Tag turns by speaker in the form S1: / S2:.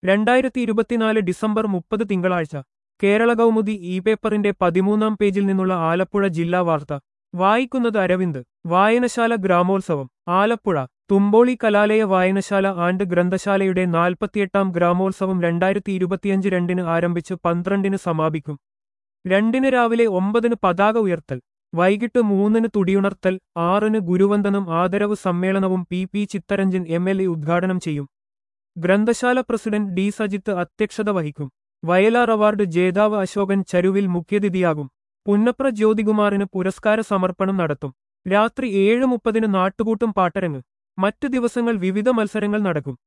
S1: രണ്ടായിരത്തി ഇരുപത്തിനാല് ഡിസംബർ മുപ്പത് തിങ്കളാഴ്ച കേരള കൗമുദി ഇ പേപ്പറിന്റെ പതിമൂന്നാം പേജിൽ നിന്നുള്ള ആലപ്പുഴ ജില്ലാ വാർത്ത വായിക്കുന്നത് അരവിന്ദ് വായനശാല ഗ്രാമോത്സവം ആലപ്പുഴ തുമ്പോളി കലാലയ വായനശാല ആൻഡ് ഗ്രന്ഥശാലയുടെ നാൽപ്പത്തിയെട്ടാം ഗ്രാമോത്സവം രണ്ടായിരത്തി ഇരുപത്തിയഞ്ച് രണ്ടിന് ആരംഭിച്ച് പന്ത്രണ്ടിന് സമാപിക്കും രണ്ടിന് രാവിലെ ഒമ്പതിന് പതാക ഉയർത്തൽ വൈകിട്ട് മൂന്നിന് തുടിയുണർത്തൽ ആറിന് ഗുരുവന്ദനം ആദരവ് സമ്മേളനവും പി പി ചിത്തരഞ്ജൻ എം എൽ എ ഉദ്ഘാടനം ചെയ്യും ഗ്രന്ഥശാല പ്രസിഡന്റ് ഡി സജിത്ത് അധ്യക്ഷത വഹിക്കും വയലാർ അവാർഡ് ജേതാവ് അശോകൻ ചരുവിൽ മുഖ്യതിഥിയാകും പുന്നപ്ര ജ്യോതികുമാറിന് പുരസ്കാര സമർപ്പണം നടത്തും രാത്രി ഏഴ് മുപ്പതിന് നാട്ടുകൂട്ടും പാട്ടരങ്ങ് മറ്റു ദിവസങ്ങൾ വിവിധ മത്സരങ്ങൾ നടക്കും